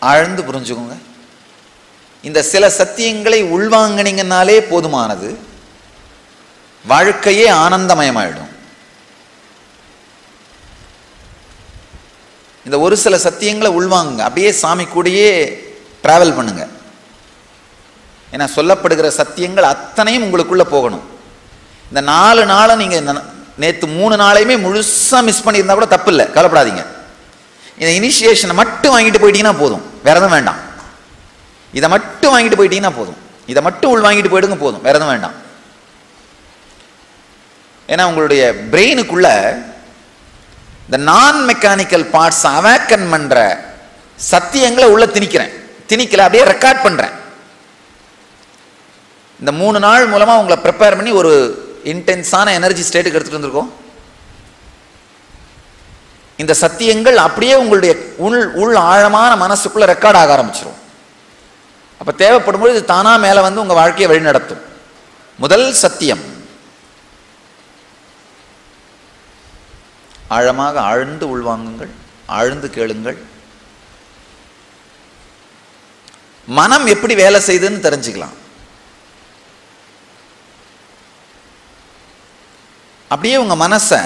ஆழ்ந்து புரிஞ்சுக்கோங்க இந்த சில சத்தியங்களை உள்வாங்கினீங்கன்னாலே போதுமானது வாழ்க்கையே ஆனந்தமயமாயிடும் இந்த ஒரு சில சத்தியங்களை உள்வாங்குங்க அப்படியே சாமி கூடயே டிராவல் பண்ணுங்க ஏன்னா சொல்லப்படுகிற சத்தியங்கள் அத்தனையும் உங்களுக்குள்ள போகணும் இந்த நாலு நாளை நீங்க இந்த நேத்து மூணு நாளையுமே முழுசா மிஸ் பண்ணியிருந்தா கூட தப்பு இல்லை கவலைப்படாதீங்க இந்த இனிஷியேஷனை மட்டும் வாங்கிட்டு போயிட்டீங்கன்னா போதும் வேற எதுவும் வேண்டாம் இதை மட்டும் வாங்கிட்டு போயிட்டீங்கன்னா போதும் இதை மட்டும் உள் வாங்கிட்டு போயிடுங்க போதும் வேற எதுவும் வேண்டாம் ஏன்னா உங்களுடைய பிரெயினுக்குள்ள இந்த நான் மெக்கானிக்கல் பார்ட்ஸ் அவேக்கன் பண்ற சத்தியங்களை உள்ள திணிக்கிறேன் திணிக்கல அப்படியே ரெக்கார்ட் பண்றேன் இந்த மூணு நாள் மூலமா உங்களை ப்ரிப்பேர் பண்ணி ஒரு இன்டென்ஸான எனர்ஜி ஸ்டேட்டுக்கு எடுத்துட்டு வந்திருக்கோம் இந்த சத்தியங்கள் அப்படியே உங்களுடைய உள் உள் ஆழமான மனசுக்குள்ள ரெக்கார்ட் ஆக ஆரம்பிச்சிடும் அப்ப தேவைப்படும் பொழுது இது தானா மேல வந்து உங்க வாழ்க்கையை வழிநடத்தும் முதல் சத்தியம் ஆழமாக ஆழ்ந்து உள்வாங்குங்கள் ஆழ்ந்து கேளுங்கள் மனம் எப்படி வேலை செய்யுதுன்னு தெரிஞ்சுக்கலாம் அப்படியே உங்க மனசை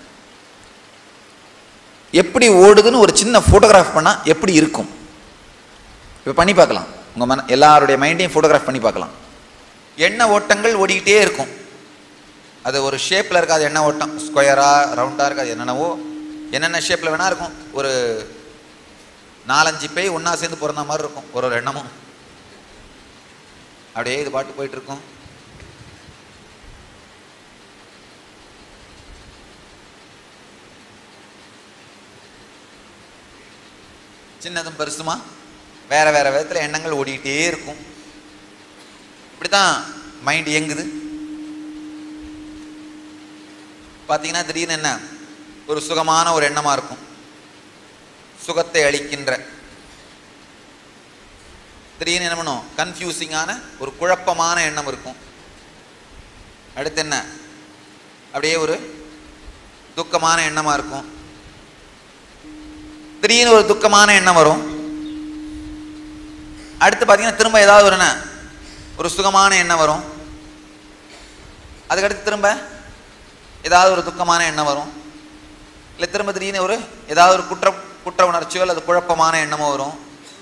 எப்படி ஓடுதுன்னு ஒரு சின்ன ஃபோட்டோகிராஃப் பண்ணா எப்படி இருக்கும் இப்போ பண்ணி பார்க்கலாம் உங்க மன எல்லாருடைய மைண்டையும் ஃபோட்டோகிராஃப் பண்ணி பார்க்கலாம் எண்ண ஓட்டங்கள் ஓடிக்கிட்டே இருக்கும் அது ஒரு ஷேப்பில் இருக்காது எண்ணெய் ஓட்டம் ஸ்கொயராக ரவுண்டாக இருக்காது என்னென்னவோ என்னென்ன ஷேப்பில் வேணா இருக்கும் ஒரு நாலஞ்சு பேய் ஒன்றா சேர்ந்து பிறந்த மாதிரி இருக்கும் ஒரு ஒரு எண்ணமும் அப்படியே இது பாட்டு போயிட்டு இருக்கும் சின்னதும் பெருசுமா வேற வேற விதத்தில் எண்ணங்கள் ஓடிக்கிட்டே இருக்கும் இப்படிதான் மைண்ட் இயங்குது பார்த்தீங்கன்னா திடீர்னு என்ன ஒரு சுகமான ஒரு எண்ணமா இருக்கும் சுகத்தை அளிக்கின்ற திடீர்னு என்ன பண்ணும் கன்ஃபியூசிங்கான ஒரு குழப்பமான எண்ணம் இருக்கும் அடுத்து என்ன அப்படியே ஒரு துக்கமான எண்ணமா இருக்கும் திடீர்னு ஒரு துக்கமான எண்ணம் வரும் அடுத்து பார்த்தீங்கன்னா திரும்ப ஏதாவது ஒரு என்ன ஒரு சுகமான எண்ணம் வரும் அதுக்கடுத்து திரும்ப ஏதாவது ஒரு துக்கமான எண்ணம் வரும் இல்லை திரும்ப திடீர்னு ஒரு ஏதாவது ஒரு குற்ற குற்ற உணர்ச்சியோ அல்லது குழப்பமான எண்ணமோ வரும்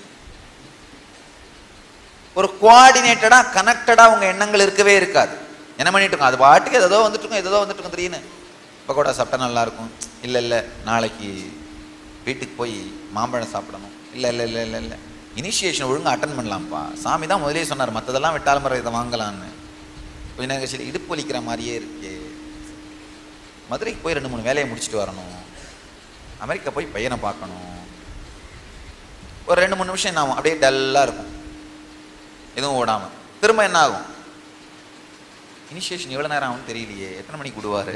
ஒரு கோஆர்டினேட்டடாக கனெக்டடாக உங்கள் எண்ணங்கள் இருக்கவே இருக்காது என்ன பண்ணிட்டு இருக்கோம் அது பாட்டுக்கு ஏதோ வந்துட்டு இருக்கும் ஏதோ வந்துட்டு இருக்கும் திடீர்னு பக்கோடா சாப்பிட்டா நல்லா இருக்கும் இல்லை இல்லை நாளைக்கு வீட்டுக்கு போய் மாம்பழம் சாப்பிடணும் இல்லை இல்லை இல்லை இல்லை இல்லை இனிஷியேஷன் ஒழுங்கா அட்டன் பண்ணலாம்ப்பா சாமி தான் முதலே சொன்னார் மற்றதெல்லாம் விட்டால் மரம் இதை வாங்கலான்னு கொஞ்ச நேரம் கழிச்சு இடுப்பு வலிக்கிற மாதிரியே இருக்கே மதுரைக்கு போய் ரெண்டு மூணு வேலையை முடிச்சுட்டு வரணும் அமெரிக்கா போய் பையனை பார்க்கணும் ஒரு ரெண்டு மூணு நிமிஷம் என்ன ஆகும் அப்படியே டல்லாக இருக்கும் எதுவும் ஓடாமல் திரும்ப என்ன ஆகும் இனிஷியேஷன் எவ்வளோ நேரம் ஆகும்னு தெரியலையே எத்தனை மணிக்கு விடுவார்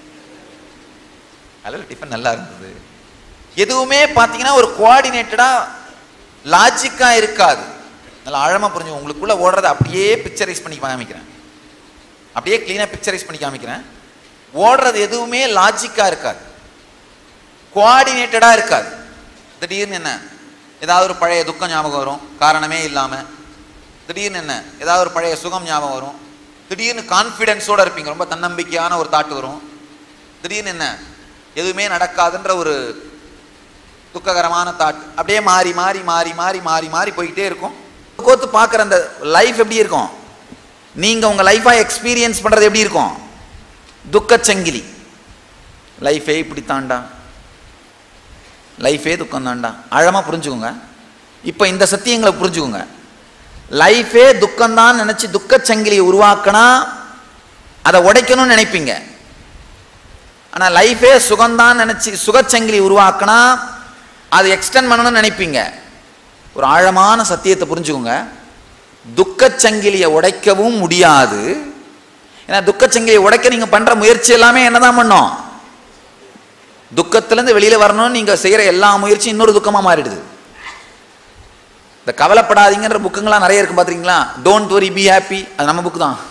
அதில் டிஃபன் நல்லா இருந்தது எதுவுமே பார்த்தீங்கன்னா ஒரு கோஆர்டினேட்டடாக லாஜிக்காக இருக்காது நல்லா ஆழமாக புரிஞ்சு உங்களுக்குள்ள ஓடுறத அப்படியே பிக்சரைஸ் பண்ணி காமிக்கிறேன் அப்படியே க்ளீனாக பிக்சரைஸ் பண்ணி காமிக்கிறேன் ஓடுறது எதுவுமே லாஜிக்காக இருக்காது கோஆர்டினேட்டடாக இருக்காது திடீர்னு என்ன ஏதாவது ஒரு பழைய துக்கம் ஞாபகம் வரும் காரணமே இல்லாமல் திடீர்னு என்ன ஏதாவது ஒரு பழைய சுகம் ஞாபகம் வரும் திடீர்னு கான்ஃபிடென்ஸோட இருப்பீங்க ரொம்ப தன்னம்பிக்கையான ஒரு தாட் வரும் திடீர்னு என்ன எதுவுமே நடக்காதுன்ற ஒரு துக்ககரமான தாட் அப்படியே மாறி மாறி மாறி மாறி மாறி மாறி போய்கிட்டே இருக்கும் கோத்து பார்க்குற அந்த லைஃப் எப்படி இருக்கும் நீங்கள் உங்கள் லைஃபாக எக்ஸ்பீரியன்ஸ் பண்ணுறது எப்படி இருக்கும் துக்கச்சங்கிலி லைஃபே இப்படி தாண்டா லைஃபே துக்கம் தாண்டா ஆழமாக புரிஞ்சுக்கோங்க இப்போ இந்த சத்தியங்களை புரிஞ்சுக்கோங்க லைஃபே துக்கம்தான் நினச்சி துக்கச்சங்கிலியை உருவாக்கினா அதை உடைக்கணும்னு நினைப்பீங்க ஆனால் லைஃபே சுகம்தான் நினச்சி சுகச்சங்கிலி உருவாக்கினா அதை எக்ஸ்டெண்ட் பண்ணணும்னு நினைப்பீங்க ஒரு ஆழமான சத்தியத்தை புரிஞ்சுக்கோங்க துக்கச்சங்கிலியை உடைக்கவும் முடியாது ஏன்னா துக்கச்சங்கிலியை உடைக்க நீங்கள் பண்ணுற முயற்சி எல்லாமே என்னதான் பண்ணும் துக்கத்திலேருந்து வெளியில் வரணும்னு நீங்கள் செய்கிற எல்லா முயற்சியும் இன்னொரு துக்கமாக மாறிடுது இந்த கவலைப்படாதீங்கன்ற புக்குங்களாம் நிறைய இருக்கு பார்த்துருக்கீங்களா டோன்ட் வரி பி ஹாப்பி அது நம்ம புக்கு தான்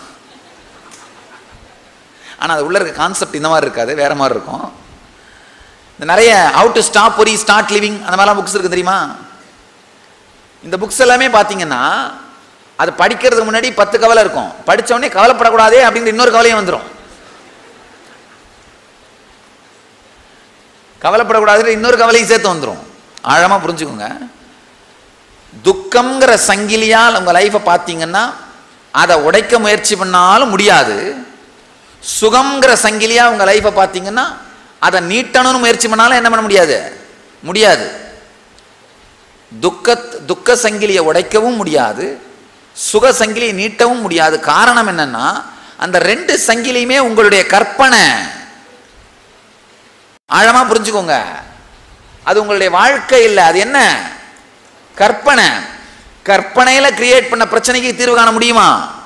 ஆனால் அது உள்ள இருக்க கான்செப்ட் இந்த மாதிரி இருக்காது வேற மாதிரி இருக்கும் இந்த நிறைய how to stop worry start living அந்த மாதிரிலாம் புக்ஸ் இருக்கு தெரியுமா இந்த புக்ஸ் எல்லாமே பார்த்தீங்கன்னா அது படிக்கிறதுக்கு முன்னாடி பத்து கவலை இருக்கும் படிச்ச உடனே கவலைப்படக்கூடாதே அப்படிங்கிற இன்னொரு கவலையும் வந்துடும் கவலைப்படக்கூடாதுன்ற இன்னொரு கவலையும் சேர்த்து வந்துடும் ஆழமா புரிஞ்சுக்கோங்க துக்கம்ங்கிற சங்கிலியால் உங்க லைஃப்பை பார்த்தீங்கன்னா அதை உடைக்க முயற்சி பண்ணாலும் முடியாது சுகம்ங்கிற சங்கிலியா உங்க லைஃப்பை பார்த்தீங்கன்னா அதை நீட்டணும்னு முயற்சி பண்ணாலும் என்ன பண்ண முடியாது முடியாது துக்க துக்க சங்கிலியை உடைக்கவும் முடியாது சுக சங்கிலியை நீட்டவும் முடியாது காரணம் என்னன்னா அந்த ரெண்டு சங்கிலியுமே உங்களுடைய கற்பனை ஆழமா புரிஞ்சுக்கோங்க அது உங்களுடைய வாழ்க்கை இல்லை அது என்ன கற்பனை கற்பனையில கிரியேட் பண்ண பிரச்சனைக்கு தீர்வு காண முடியுமா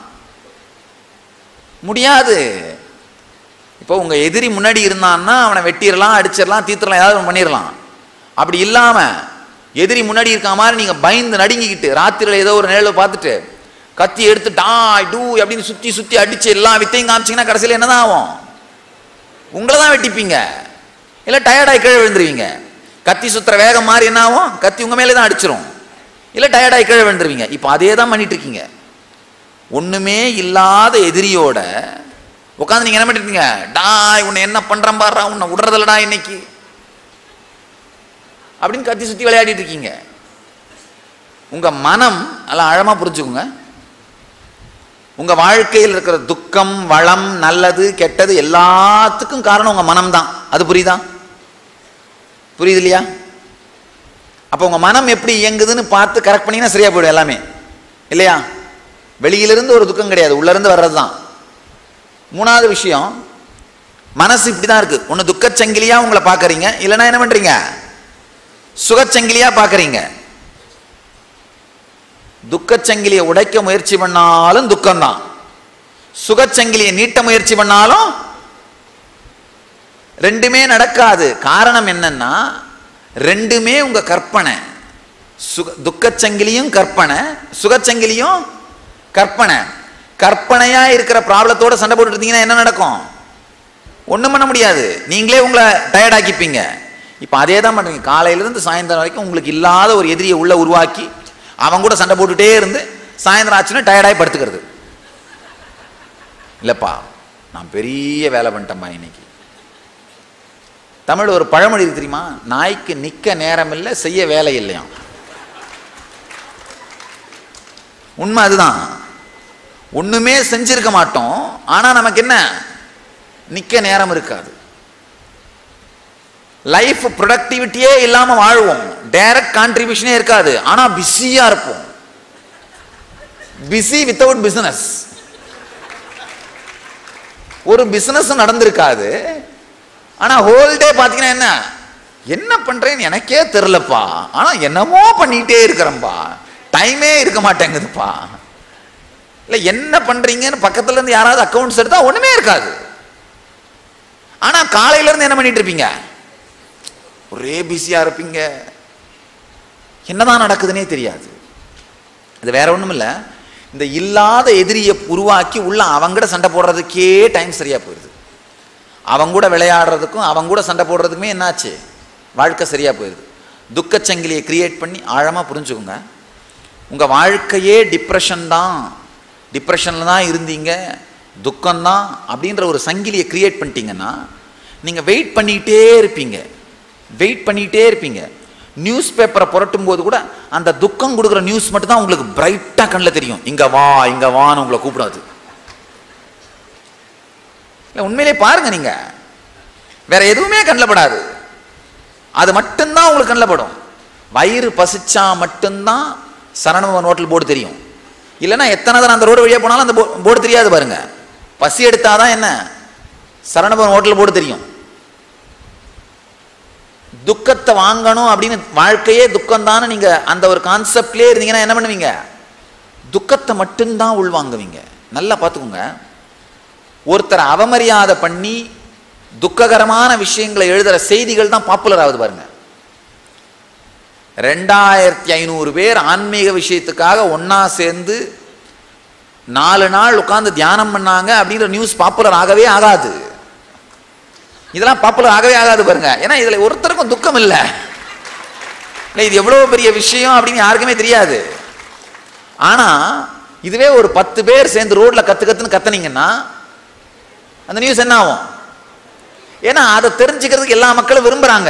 முடியாது இப்போ உங்க எதிரி முன்னாடி இருந்தான்னா அவனை வெட்டிடலாம் அடிச்சிடலாம் தீர்த்தலாம் ஏதாவது ஒண்ணு பண்ணிடலாம் அப்படி இல்லாம எதிரி முன்னாடி இருக்க மாதிரி நீங்க பயந்து நடுங்கிக்கிட்டு ராத்திரியில ஏதோ ஒரு நிழலை பார்த்துட்டு கத்தி எடுத்து டாய் டூ அப்படின்னு சுத்தி சுத்தி அடிச்சு எல்லா வித்தையும் காமிச்சீங்கன்னா கடைசியில் என்னதான் ஆகும் உங்களை தான் வெட்டிப்பீங்க இல்லை டயர்டாகி கீழே விழுந்துருவீங்க கத்தி சுத்துற வேகம் மாதிரி என்ன ஆகும் கத்தி உங்க மேலே தான் அடிச்சிரும் இல்லை டயர்டாகி கீழே விழுந்துருவீங்க இப்போ அதே தான் பண்ணிட்டு இருக்கீங்க ஒண்ணுமே இல்லாத எதிரியோட உட்காந்து நீங்க என்ன பண்ணிட்டு இருக்கீங்க டாய் உன்னை என்ன பண்றேன் பாடுறா உன்னை விடுறதில்லடா இன்னைக்கு அப்படின்னு கத்தி சுத்தி விளையாடிட்டு இருக்கீங்க உங்க மனம் எல்லாம் ஆழமா புரிஞ்சுக்கோங்க உங்க வாழ்க்கையில் இருக்கிற துக்கம் வளம் நல்லது கெட்டது எல்லாத்துக்கும் காரணம் உங்க மனம் தான் அது புரியுதா புரியுது இல்லையா அப்போ உங்க மனம் எப்படி இயங்குதுன்னு பார்த்து கரெக்ட் பண்ணீங்கன்னா சரியா போயிடும் எல்லாமே இல்லையா வெளியிலிருந்து ஒரு துக்கம் கிடையாது உள்ள இருந்து வர்றது தான் மூணாவது விஷயம் மனசு இப்படி தான் இருக்கு ஒன்று துக்கச்சங்கிலியா உங்களை பார்க்கறீங்க இல்லைன்னா என்ன பண்றீங்க சுகச்சங்கிலியா பார்க்கறீங்க துக்கச்சங்கிலியை உடைக்க முயற்சி பண்ணாலும் துக்கம்தான் சுகச்சங்கிலியை நீட்ட முயற்சி பண்ணாலும் ரெண்டுமே நடக்காது காரணம் என்னன்னா ரெண்டுமே உங்க கற்பனை சுக துக்கச்சங்கிலியும் கற்பனை சுகச்சங்கிலியும் கற்பனை கற்பனையா இருக்கிற ப்ராப்ளத்தோட சண்டை போட்டுட்டு இருந்தீங்கன்னா என்ன நடக்கும் ஒண்ணும் பண்ண முடியாது நீங்களே உங்களை டயர்ட் ஆக்கிப்பீங்க இப்போ அதே தான் பண்றீங்க காலையிலேருந்து சாயந்தரம் வரைக்கும் உங்களுக்கு இல்லாத ஒரு எதிரியை உள்ள உருவாக்கி அவன் கூட சண்டை போட்டுட்டே இருந்து சாயந்தரம் ஆச்சுன்னா டயர்டாகி படுத்துக்கிறது இல்லைப்பா நான் பெரிய வேலை பண்ணிட்டேன்ப்பா இன்னைக்கு தமிழ் ஒரு பழமொழி இருக்கு தெரியுமா நாய்க்கு நிக்க நேரம் இல்லை செய்ய வேலை இல்லையாம் உண்மை அதுதான் ஒண்ணுமே செஞ்சிருக்க மாட்டோம் ஆனா நமக்கு என்ன நிக்க நேரம் இருக்காது லைஃப் ப்ரொடக்டிவிட்டியே இல்லாம வாழ்வோம் டைரக்ட் கான்ட்ரிபியூஷனே இருக்காது ஆனா பிஸியா இருப்போம் பிஸி வித்தவுட் பிசினஸ் ஒரு பிசினஸ் நடந்திருக்காது ஆனா ஹோல் டே பாத்தீங்கன்னா என்ன என்ன பண்றேன்னு எனக்கே தெரிலப்பா ஆனா என்னமோ பண்ணிட்டே இருக்கிறேன்பா டைமே இருக்க மாட்டேங்குதுப்பா இல்ல என்ன பண்றீங்கன்னு பக்கத்துல இருந்து யாராவது அக்கௌண்ட்ஸ் எடுத்தா ஒண்ணுமே இருக்காது ஆனா காலையில இருந்து என்ன பண்ணிட்டு இருப்பீங்க ஒரே பிஸியா இருப்பீங்க என்னதான் நடக்குதுன்னே தெரியாது அது வேற ஒண்ணும் இல்ல இந்த இல்லாத எதிரியை உருவாக்கி உள்ள அவங்க சண்டை போடுறதுக்கே டைம் சரியா போயிடுது அவங்க கூட விளையாடுறதுக்கும் அவங்க கூட சண்டை போடுறதுக்குமே என்னாச்சு வாழ்க்கை சரியா போயிடுது துக்கச்சங்கிலியை கிரியேட் பண்ணி ஆழமா புரிஞ்சுக்கோங்க உங்க வாழ்க்கையே டிப்ரெஷன் தான் டிப்ரெஷன்ல தான் இருந்தீங்க துக்கம்தான் அப்படின்ற ஒரு சங்கிலியை கிரியேட் பண்ணிட்டீங்கன்னா நீங்க வெயிட் பண்ணிக்கிட்டே இருப்பீங்க வெயிட் பண்ணிக்கிட்டே இருப்பீங்க நியூஸ் பேப்பரை புரட்டும் போது கூட அந்த துக்கம் கொடுக்குற நியூஸ் மட்டும் தான் உங்களுக்கு பிரைட்டாக கண்ணில் தெரியும் இங்க வா இங்க வான்னு உங்களை கூப்பிடாது இல்லை உண்மையிலே பாருங்க நீங்க வேற எதுவுமே கண்ணில் படாது அது மட்டும்தான் உங்களுக்கு கண்ணில் படும் வயிறு பசிச்சா மட்டும்தான் சரணபவன் ஹோட்டல் போர்டு தெரியும் இல்லைன்னா எத்தனை தடவை அந்த ரோடு வழியாக போனாலும் அந்த போர்டு தெரியாது பாருங்க பசி எடுத்தாதான் என்ன சரணபவன் ஹோட்டல் போர்டு தெரியும் துக்கத்தை வாங்கணும் அப்படின்னு வாழ்க்கையே துக்கம் நீங்க அந்த ஒரு கான்செப்ட்லேயே இருந்தீங்கன்னா என்ன பண்ணுவீங்க துக்கத்தை மட்டும்தான் உள்வாங்குவீங்க நல்லா பார்த்துக்கோங்க ஒருத்தரை அவமரியாதை பண்ணி துக்ககரமான விஷயங்களை எழுதுற செய்திகள் தான் பாப்புலர் ஆகுது பாருங்க ரெண்டாயிரத்தி ஐநூறு பேர் ஆன்மீக விஷயத்துக்காக ஒண்ணா சேர்ந்து நாலு நாள் உட்கார்ந்து தியானம் பண்ணாங்க அப்படிங்கிற நியூஸ் பாப்புலர் ஆகவே ஆகாது இதெல்லாம் பாப்புலர் ஆகவே ஆகாது பாருங்க ஏன்னா இதுல ஒருத்தருக்கும் துக்கம் இல்லை இல்லை இது எவ்வளவு பெரிய விஷயம் அப்படின்னு யாருக்குமே தெரியாது ஆனா இதுவே ஒரு பத்து பேர் சேர்ந்து ரோட்ல கத்து கத்துன்னு கத்துனீங்கன்னா அந்த நியூஸ் என்ன ஆகும் ஏன்னா அதை தெரிஞ்சுக்கிறதுக்கு எல்லா மக்களும் விரும்புறாங்க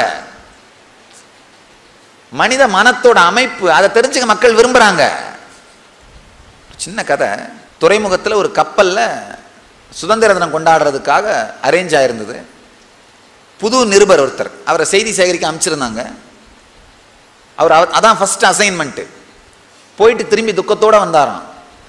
மனித மனத்தோட அமைப்பு அதை தெரிஞ்சுக்க மக்கள் விரும்புறாங்க சின்ன கதை துறைமுகத்தில் ஒரு கப்பல்ல சுதந்திர தினம் கொண்டாடுறதுக்காக அரேஞ்ச் ஆயிருந்தது புது நிருபர் ஒருத்தர் அவரை செய்தி சேகரிக்க அமைச்சிருந்தாங்க அவர் அவ- அதான் ஃபர்ஸ்ட் அசைன்மெண்ட்டு போயிட்டு திரும்பி துக்கத்தோட வந்தாராம்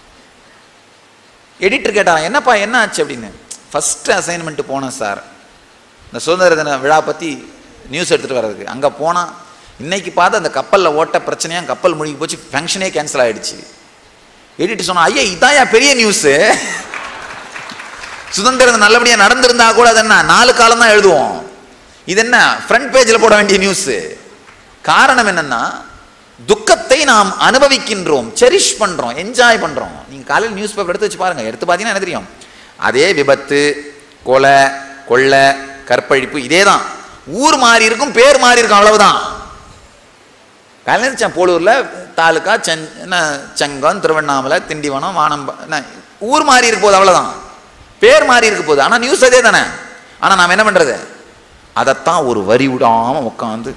எடிட்டர் கேட்டாராம் என்னப்பா என்ன ஆச்சு அப்படின்னு ஃபர்ஸ்ட் அசைன்மெண்ட் போனேன் சார் இந்த சுதந்திர தின விழா பற்றி நியூஸ் எடுத்துகிட்டு வர்றதுக்கு அங்கே போனால் இன்னைக்கு பார்த்து அந்த கப்பலில் ஓட்ட பிரச்சனையாக கப்பல் மூழ்கி போச்சு ஃபங்க்ஷனே கேன்சல் ஆயிடுச்சு எடிட்டர் சொன்னா ஐயா இதாயா பெரிய நியூஸு சுதந்திரம் நல்லபடியாக நடந்திருந்தா கூட அது என்ன நாலு காலம் தான் எழுதுவோம் இது என்ன ஃப்ரண்ட் பேஜில் போட வேண்டிய நியூஸ் காரணம் என்னன்னா துக்கத்தை நாம் அனுபவிக்கின்றோம் செரிஷ் பண்றோம் என்ஜாய் பண்றோம் நீங்க காலையில் நியூஸ் பேப்பர் எடுத்து வச்சு பாருங்க எடுத்து பார்த்தீங்கன்னா என்ன தெரியும் அதே விபத்து கொலை கொள்ளை கற்பழிப்பு இதே தான் ஊர் மாறி இருக்கும் பேர் மாறி இருக்கும் அவ்வளவுதான் காலையில் போலூர்ல தாலுக்கா சென் என்ன செங்கம் திருவண்ணாமலை திண்டிவனம் வானம் என்ன ஊர் மாறி இருக்க போகுது அவ்வளவுதான் பேர் மாறி இருக்க போகுது ஆனா நியூஸ் அதே தானே ஆனா நாம் என்ன பண்றது அதைத்தான் ஒரு வரி விடாம உட்காந்து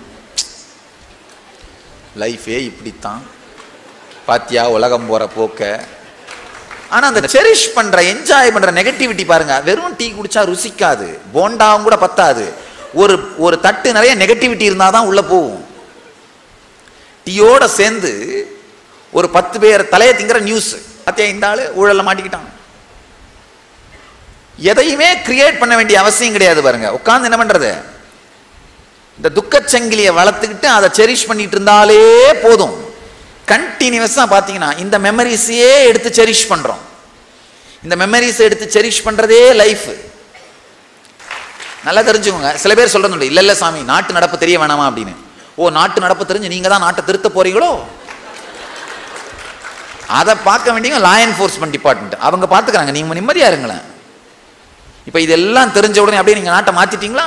லைஃபே இப்படித்தான் பாத்தியா உலகம் போற போக்க ஆனா அந்த செரிஷ் பண்ற என்ஜாய் பண்ற நெகட்டிவிட்டி பாருங்க வெறும் டீ குடிச்சா ருசிக்காது போண்டாவும் கூட பத்தாது ஒரு ஒரு தட்டு நிறைய நெகட்டிவிட்டி இருந்தாதான் உள்ள போகும் டீயோட சேர்ந்து ஒரு பத்து பேர் தலையை திங்கிற நியூஸ் பாத்தியா இந்த ஆளு ஊழல்ல மாட்டிக்கிட்டான் எதையுமே கிரியேட் பண்ண வேண்டிய அவசியம் கிடையாது பாருங்க உட்கார்ந்து என்ன பண்றது இந்த துக்கச் சங்கிலியை வளர்த்துக்கிட்டு அதை செரிஷ் பண்ணிட்டு இருந்தாலே போதும் கண்டினியூஸா பாத்தீங்கன்னா இந்த மெமரிஸையே எடுத்து செரிஷ் பண்றோம் இந்த மெமரிஸை எடுத்து செரிஷ் பண்றதே லைஃப் நல்லா தெரிஞ்சுக்கோங்க சில பேர் சொல்றது உண்டு இல்ல இல்ல சாமி நாட்டு நடப்பு தெரிய வேணாமா அப்படின்னு ஓ நாட்டு நடப்பு தெரிஞ்சு நீங்க தான் நாட்டை திருத்த போறீங்களோ அதை பார்க்க வேண்டியவங்க லா என்ஃபோர்ஸ்மெண்ட் டிபார்ட்மெண்ட் அவங்க பார்த்துக்கிறாங்க நீங்க நிம்மதியா இருங்களேன் இப்போ இதெல்லாம் தெரிஞ்ச உடனே அப்படியே நீங்க நாட்டை மாத்திட்டீங்களா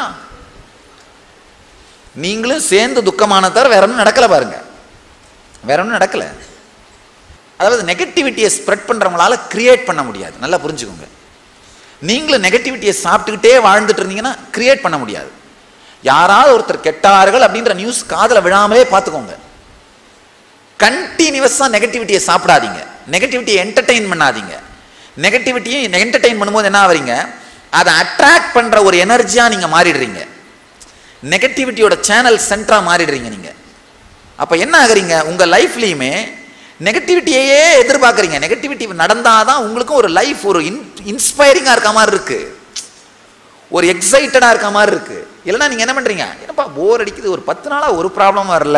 நீங்களும் சேர்ந்து துக்கமான தவிர வேற ஒன்றும் நடக்கல பாருங்க வேற ஒன்றும் நடக்கல அதாவது நெகட்டிவிட்டியை ஸ்ப்ரெட் பண்றவங்களால கிரியேட் பண்ண முடியாது நல்லா புரிஞ்சுக்கோங்க நீங்களும் நெகட்டிவிட்டியை சாப்பிட்டுக்கிட்டே வாழ்ந்துட்டு இருந்தீங்கன்னா கிரியேட் பண்ண முடியாது யாராவது ஒருத்தர் கெட்டார்கள் அப்படின்ற நியூஸ் காதுல விழாமலே பார்த்துக்கோங்க கண்டினியூஸா நெகட்டிவிட்டியை சாப்பிடாதீங்க நெகட்டிவிட்டியை என்டர்டெயின் பண்ணாதீங்க நெகட்டிவிட்டியை என்டர்டெயின் பண்ணும்போது என்ன ஆவறீங்க அதை அட்ராக்ட் பண்ற ஒரு எனர்ஜியா நீங்க மாறிடுறீங்க நெகட்டிவிட்டியோட சேனல் சென்டரா மாறிடுறீங்க நீங்க அப்ப என்ன ஆகுறீங்க உங்க லைஃப்லயுமே நெகட்டிவிட்டியையே எதிர்பார்க்குறீங்க நெகட்டிவிட்டி நடந்தாதான் உங்களுக்கும் ஒரு லைஃப் ஒரு இன்ஸ்பைரிங்கா இருக்க மாதிரி இருக்கு ஒரு எக்ஸைட்டடா இருக்க மாதிரி இருக்கு இல்லைன்னா நீங்க என்ன பண்றீங்க என்னப்பா போர் அடிக்குது ஒரு பத்து நாளா ஒரு ப்ராப்ளம் வரல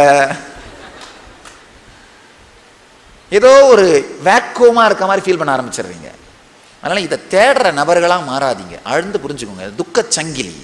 ஏதோ ஒரு வேக்கோமா இருக்க மாதிரி ஃபீல் பண்ண ஆரம்பிச்சிடுறீங்க அதனால இதை தேடுற நபர்களா மாறாதீங்க ஆழ்ந்து புரிஞ்சுக்கோங்க துக்கச் சங்கிலி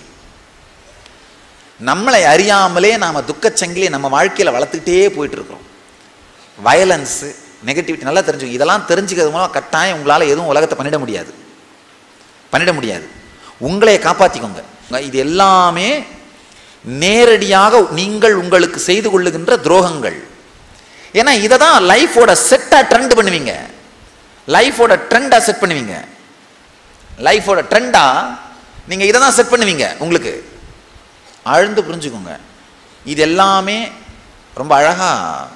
நம்மளை அறியாமலே நாம துக்கச் சங்கிலியை நம்ம வாழ்க்கையில வளர்த்துக்கிட்டே போயிட்டு இருக்கோம் வயலன்ஸு நெகட்டிவிட்டி நல்லா தெரிஞ்சுக்கோங்க இதெல்லாம் தெரிஞ்சுக்கிறது மூலம் கட்டாயம் உங்களால் எதுவும் உலகத்தை பண்ணிட முடியாது பண்ணிட முடியாது உங்களையே காப்பாற்றிக்கோங்க இது எல்லாமே நேரடியாக நீங்கள் உங்களுக்கு செய்து கொள்ளுகின்ற துரோகங்கள் ஏன்னா இதை தான் லைஃபோட செட்டாக ட்ரெண்ட் பண்ணுவீங்க லைஃபோட ட்ரெண்டாக செட் பண்ணுவீங்க லைஃபோட ட்ரெண்டாக நீங்கள் இதை தான் செட் பண்ணுவீங்க உங்களுக்கு ஆழ்ந்து புரிஞ்சுக்கோங்க இது எல்லாமே ரொம்ப அழகா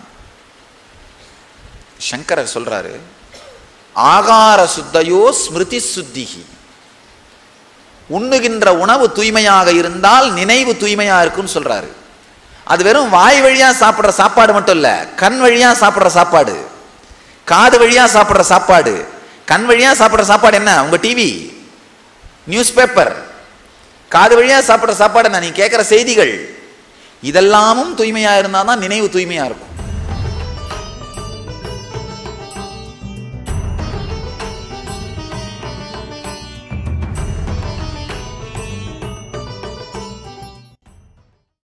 சங்கரர் சொல்றாரு ஆகார சுத்தையோ ஸ்மிருதி சுத்திகி உண்ணுகின்ற உணவு தூய்மையாக இருந்தால் நினைவு தூய்மையா இருக்குன்னு சொல்றாரு அது வெறும் வாய் வழியா சாப்பிடுற சாப்பாடு மட்டும் இல்ல கண் வழியா சாப்பிடுற சாப்பாடு காது வழியா சாப்பிடுற சாப்பாடு கண் வழியா சாப்பிடுற சாப்பாடு என்ன உங்க டிவி நியூஸ் பேப்பர் காது வழியா சாப்பிடுற சாப்பாடு என்ன நீ கேட்கிற செய்திகள் இதெல்லாமும் தூய்மையா இருந்தாதான் நினைவு தூய்மையா இருக்கும்